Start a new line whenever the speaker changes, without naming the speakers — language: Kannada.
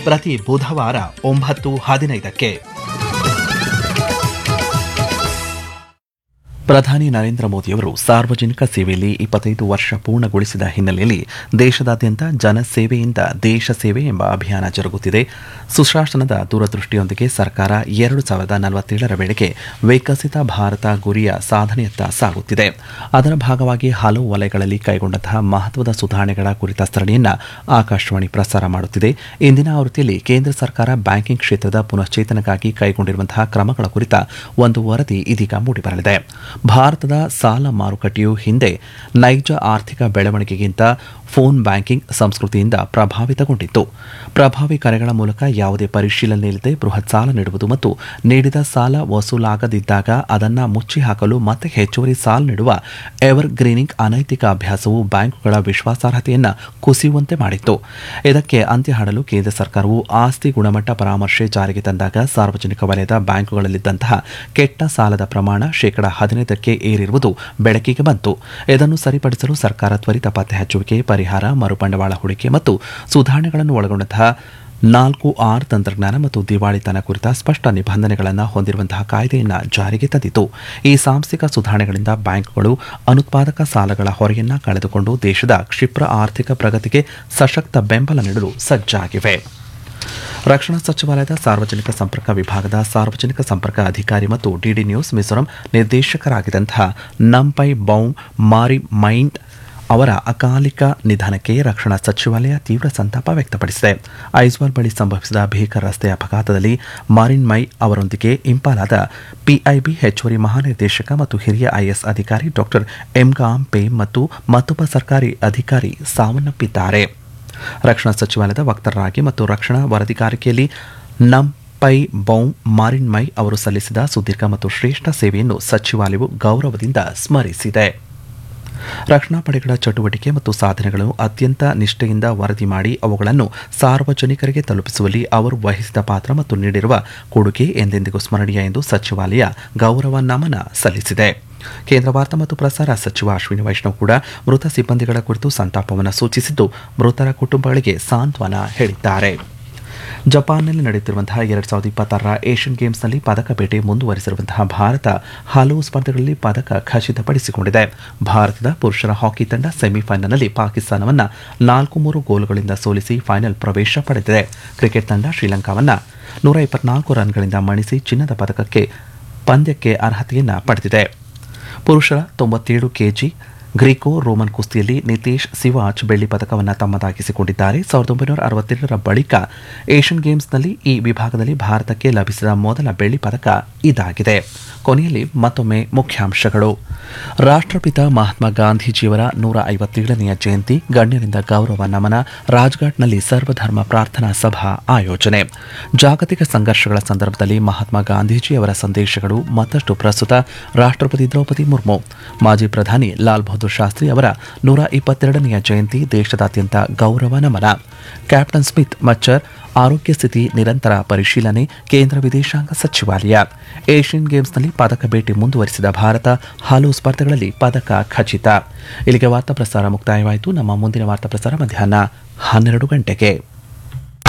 ಪ್ರತಿ ಬುಧವಾರ ಒಂಬತ್ತು ಹದಿನೈದಕ್ಕೆ ಪ್ರಧಾನಿ ನರೇಂದ್ರ ಮೋದಿಯವರು ಸಾರ್ವಜನಿಕ ಸೇವೆಯಲ್ಲಿ ಇಪ್ಪತ್ತೈದು ವರ್ಷ ಪೂರ್ಣಗೊಳಿಸಿದ ಹಿನ್ನೆಲೆಯಲ್ಲಿ ದೇಶದಾದ್ಯಂತ ಜನಸೇವೆಯಿಂದ ದೇಶ ಸೇವೆ ಎಂಬ ಅಭಿಯಾನ ಜರುಗುತ್ತಿದೆ ಸುಶಾಸನದ ದೂರದೃಷ್ಟಿಯೊಂದಿಗೆ ಸರ್ಕಾರ ಎರಡು ಸಾವಿರದ ನಲವತ್ತೇಳರ ವೇಳೆಗೆ ವಿಕಸಿತ ಭಾರತ ಗುರಿಯ ಸಾಧನೆಯತ್ತ ಸಾಗುತ್ತಿದೆ ಅದರ ಭಾಗವಾಗಿ ಹಲವು ವಲಯಗಳಲ್ಲಿ ಕೈಗೊಂಡಂತಹ ಮಹತ್ವದ ಸುಧಾರಣೆಗಳ ಕುರಿತ ಸರಣಿಯನ್ನ ಆಕಾಶವಾಣಿ ಪ್ರಸಾರ ಮಾಡುತ್ತಿದೆ ಇಂದಿನ ಆವೃತ್ತಿಯಲ್ಲಿ ಕೇಂದ್ರ ಸರ್ಕಾರ ಬ್ಯಾಂಕಿಂಗ್ ಕ್ಷೇತ್ರದ ಪುನಶ್ಚೇತನಕ್ಕಾಗಿ ಕೈಗೊಂಡಿರುವಂತಹ ಕ್ರಮಗಳ ಕುರಿತ ಒಂದು ವರದಿ ಇದೀಗ ಮೂಡಿಬರಲಿದೆ ಭಾರತದ ಸಾಲ ಮಾರುಕಟ್ಟೆಯು ಹಿಂದೆ ನೈಜ ಆರ್ಥಿಕ ಬೆಳವಣಿಗೆಗಿಂತ ಫೋನ್ ಬ್ಯಾಂಕಿಂಗ್ ಸಂಸ್ಕೃತಿಯಿಂದ ಪ್ರಭಾವಿತಗೊಂಡಿತ್ತು ಪ್ರಭಾವಿ ಕರೆಗಳ ಮೂಲಕ ಯಾವುದೇ ಪರಿಶೀಲನೆ ಇಲ್ಲದೆ ಬೃಹತ್ ಸಾಲ ನೀಡುವುದು ಮತ್ತು ನೀಡಿದ ಸಾಲ ವಸೂಲಾಗದಿದ್ದಾಗ ಅದನ್ನು ಮುಚ್ಚಿ ಹಾಕಲು ಮತ್ತೆ ಹೆಚ್ಚುವರಿ ಸಾಲ ನೀಡುವ ಎವರ್ ಗ್ರೀನಿಂಗ್ ಅನೈತಿಕ ಅಭ್ಯಾಸವು ಬ್ಯಾಂಕುಗಳ ವಿಶ್ವಾಸಾರ್ಹತೆಯನ್ನು ಕುಸಿಯುವಂತೆ ಮಾಡಿತ್ತು ಇದಕ್ಕೆ ಅಂತ್ಯ ಹಾಡಲು ಕೇಂದ್ರ ಸರ್ಕಾರವು ಆಸ್ತಿ ಗುಣಮಟ್ಟ ಪರಾಮರ್ಶೆ ಜಾರಿಗೆ ತಂದಾಗ ಸಾರ್ವಜನಿಕ ವಲಯದ ಬ್ಯಾಂಕುಗಳಲ್ಲಿದ್ದಂತಹ ಕೆಟ್ಟ ಸಾಲದ ಪ್ರಮಾಣ ಶೇಕಡಾ ಹದಿನೈದಕ್ಕೆ ಏರಿರುವುದು ಬೆಳಕಿಗೆ ಬಂತು ಇದನ್ನು ಸರಿಪಡಿಸಲು ಸರ್ಕಾರ ತ್ವರಿತ ಪತ್ತೆ ಹಚ್ಚುವಿಕೆ ಪರಿಹಾರ ಮರುಬಂಡವಾಳ ಹೂಡಿಕೆ ಮತ್ತು ಸುಧಾರಣೆಗಳನ್ನು ಒಳಗೊಂಡಂತಹ ನಾಲ್ಕು ಆರ್ ತಂತ್ರಜ್ಞಾನ ಮತ್ತು ದಿವಾಳಿತನ ಕುರಿತ ಸ್ಪಷ್ಟ ನಿಬಂಧನೆಗಳನ್ನು ಹೊಂದಿರುವಂತಹ ಕಾಯ್ದೆಯನ್ನು ಜಾರಿಗೆ ತಂದಿತು ಈ ಸಾಂಸ್ಥಿಕ ಸುಧಾರಣೆಗಳಿಂದ ಬ್ಯಾಂಕುಗಳು ಅನುತ್ಪಾದಕ ಸಾಲಗಳ ಹೊರೆಯನ್ನ ಕಳೆದುಕೊಂಡು ದೇಶದ ಕ್ಷಿಪ್ರ ಆರ್ಥಿಕ ಪ್ರಗತಿಗೆ ಸಶಕ್ತ ಬೆಂಬಲ ನೀಡಲು ಸಜ್ಜಾಗಿವೆ ರಕ್ಷಣಾ ಸಚಿವಾಲಯದ ಸಾರ್ವಜನಿಕ ಸಂಪರ್ಕ ವಿಭಾಗದ ಸಾರ್ವಜನಿಕ ಸಂಪರ್ಕ ಅಧಿಕಾರಿ ಮತ್ತು ಡಿಡಿ ನ್ಯೂಸ್ ಮಿಜೋರಾಂ ನಿರ್ದೇಶಕರಾಗಿದ್ದಂತಹ ನಂಪೈ ಬೌ ಮಾರಿ ಮೈಂಡ್ ಅವರ ಅಕಾಲಿಕ ನಿಧನಕ್ಕೆ ರಕ್ಷಣಾ ಸಚಿವಾಲಯ ತೀವ್ರ ಸಂತಾಪ ವ್ಯಕ್ತಪಡಿಸಿದೆ ಐಜ್ವಾಲ್ ಬಳಿ ಸಂಭವಿಸಿದ ಭೀಕರ ರಸ್ತೆ ಅಪಘಾತದಲ್ಲಿ ಮಾರಿನ್ ಮೈ ಅವರೊಂದಿಗೆ ಇಂಪಾಲಾದ ಪಿಐಬಿ ಹೆಚ್ಚುವರಿ ಮಹಾನಿರ್ದೇಶಕ ಮತ್ತು ಹಿರಿಯ ಐಎಸ್ ಅಧಿಕಾರಿ ಡಾಕ್ಟರ್ ಎಂಗಾಮ್ ಪೇಮ್ ಮತ್ತು ಮತ್ತೊಬ್ಬ ಸರ್ಕಾರಿ ಅಧಿಕಾರಿ ಸಾವನ್ನಪ್ಪಿದ್ದಾರೆ ರಕ್ಷಣಾ ಸಚಿವಾಲಯದ ವಕ್ತಾರರಾಗಿ ಮತ್ತು ರಕ್ಷಣಾ ವರದಿಗಾರಿಕೆಯಲ್ಲಿ ನಂ ಪೈ ಬೌ ಮಾರಿನ್ ಮೈ ಅವರು ಸಲ್ಲಿಸಿದ ಸುದೀರ್ಘ ಮತ್ತು ಶ್ರೇಷ್ಠ ಸೇವೆಯನ್ನು ಸಚಿವಾಲಯವು ಗೌರವದಿಂದ ಸ್ಮರಿಸಿದೆ ರಕ್ಷಣಾ ಪಡೆಗಳ ಚಟುವಟಿಕೆ ಮತ್ತು ಸಾಧನೆಗಳನ್ನು ಅತ್ಯಂತ ನಿಷ್ಠೆಯಿಂದ ವರದಿ ಮಾಡಿ ಅವುಗಳನ್ನು ಸಾರ್ವಜನಿಕರಿಗೆ ತಲುಪಿಸುವಲ್ಲಿ ಅವರು ವಹಿಸಿದ ಪಾತ್ರ ಮತ್ತು ನೀಡಿರುವ ಕೊಡುಗೆ ಎಂದೆಂದಿಗೂ ಸ್ಮರಣೀಯ ಎಂದು ಸಚಿವಾಲಯ ಗೌರವ ನಮನ ಸಲ್ಲಿಸಿದೆ ಕೇಂದ್ರ ವಾರ್ತಾ ಮತ್ತು ಪ್ರಸಾರ ಸಚಿವ ಅಶ್ವಿನಿ ವೈಷ್ಣವ್ ಕೂಡ ಮೃತ ಸಿಬ್ಬಂದಿಗಳ ಕುರಿತು ಸಂತಾಪವನ್ನು ಸೂಚಿಸಿದ್ದು ಮೃತರ ಕುಟುಂಬಗಳಿಗೆ ಸಾಂತ್ವನ ಹೇಳಿದ್ದಾರೆ ಜಪಾನ್ನಲ್ಲಿ ನಡೆಯುತ್ತಿರುವಂತಹ ಎರಡ್ ಸಾವಿರದ ಇಪ್ಪತ್ತಾರರ ಏಷ್ಯನ್ ಗೇಮ್ಸ್ನಲ್ಲಿ ಪದಕ ಬೇಟೆ ಮುಂದುವರಿಸಿರುವಂತಹ ಭಾರತ ಹಲವು ಸ್ಪರ್ಧೆಗಳಲ್ಲಿ ಪದಕ ಖಚಿತಪಡಿಸಿಕೊಂಡಿದೆ ಭಾರತದ ಪುರುಷರ ಹಾಕಿ ತಂಡ ಸೆಮಿಫೈನಲ್ನಲ್ಲಿ ಪಾಕಿಸ್ತಾನವನ್ನು ನಾಲ್ಕು ಮೂರು ಗೋಲುಗಳಿಂದ ಸೋಲಿಸಿ ಫೈನಲ್ ಪ್ರವೇಶ ಪಡೆದಿದೆ ಕ್ರಿಕೆಟ್ ತಂಡ ಶ್ರೀಲಂಕಾವನ್ನು ನೂರ ಇಪ್ಪತ್ನಾಲ್ಕು ರನ್ಗಳಿಂದ ಮಣಿಸಿ ಚಿನ್ನದ ಪದಕಕ್ಕೆ ಪಂದ್ಯಕ್ಕೆ ಅರ್ಹತೆಯನ್ನು ಪಡೆದಿದೆ ಪುರುಷರ ತೊಂಬತ್ತೇಳು ಕೆಜಿ ಗ್ರೀಕೋ ರೋಮನ್ ಕುಸ್ತಿಯಲ್ಲಿ ನಿತೇಶ್ ಸಿವಾಚ್ ಬೆಳ್ಳಿ ಪದಕವನ್ನು ತಮ್ಮದಾಗಿಸಿಕೊಂಡಿದ್ದಾರೆ ಸಾವಿರದ ಒಂಬೈನೂರ ಅರವತ್ತೆರಡರ ಬಳಿಕ ಏಷ್ಯನ್ ಗೇಮ್ಸ್ನಲ್ಲಿ ಈ ವಿಭಾಗದಲ್ಲಿ ಭಾರತಕ್ಕೆ ಲಭಿಸಿದ ಮೊದಲ ಬೆಳ್ಳಿ ಪದಕ ಇದಾಗಿದೆ ಕೊನೆಯಲ್ಲಿ ಮತ್ತೊಮ್ಮೆ ಮುಖ್ಯಾಂಶಗಳು ರಾಷ್ಟ್ರಪಿತ ಮಹಾತ್ಮ ಗಾಂಧೀಜಿಯವರ ನೂರ ಐವತ್ತೇಳನೆಯ ಜಯಂತಿ ಗಣ್ಯರಿಂದ ಗೌರವ ನಮನ ರಾಜ್ಘಾಟ್ನಲ್ಲಿ ಸರ್ವಧರ್ಮ ಪ್ರಾರ್ಥನಾ ಸಭಾ ಆಯೋಜನೆ ಜಾಗತಿಕ ಸಂಘರ್ಷಗಳ ಸಂದರ್ಭದಲ್ಲಿ ಮಹಾತ್ಮ ಗಾಂಧೀಜಿಯವರ ಸಂದೇಶಗಳು ಮತ್ತಷ್ಟು ಪ್ರಸ್ತುತ ರಾಷ್ಟ್ರಪತಿ ದ್ರೌಪದಿ ಮುರ್ಮು ಮಾಜಿ ಪ್ರಧಾನಿ ಲಾಲ್ ಬಹದ್ದೂರ್ ಶಾಸ್ತ್ರಿ ಅವರ ನೂರ ಇಪ್ಪತ್ತೆರಡನೆಯ ಜಯಂತಿ ದೇಶದಾದ್ಯಂತ ಗೌರವ ನಮನ ಕ್ಯಾಪ್ಟನ್ ಸ್ಮಿತ್ ಮಚ್ಚರ್ ಆರೋಗ್ಯ ಸ್ಥಿತಿ ನಿರಂತರ ಪರಿಶೀಲನೆ ಕೇಂದ್ರ ವಿದೇಶಾಂಗ ಸಚಿವಾಲಯ ಏಷ್ಯನ್ ಗೇಮ್ಸ್ನಲ್ಲಿ ಪದಕ ಭೇಟಿ ಮುಂದುವರಿಸಿದ ಭಾರತ ಹಲವು ಸ್ಪರ್ಧೆಗಳಲ್ಲಿ ಪದಕ ಖಚಿತ ಇಲ್ಲಿಗೆ ವಾರ್ತಾ ಪ್ರಸಾರ ಮುಕ್ತಾಯವಾಯಿತು ನಮ್ಮ ಮುಂದಿನ ವಾರ್ತಾ ಪ್ರಸಾರ ಮಧ್ಯಾಹ್ನ ಹನ್ನೆರಡು ಗಂಟೆಗೆ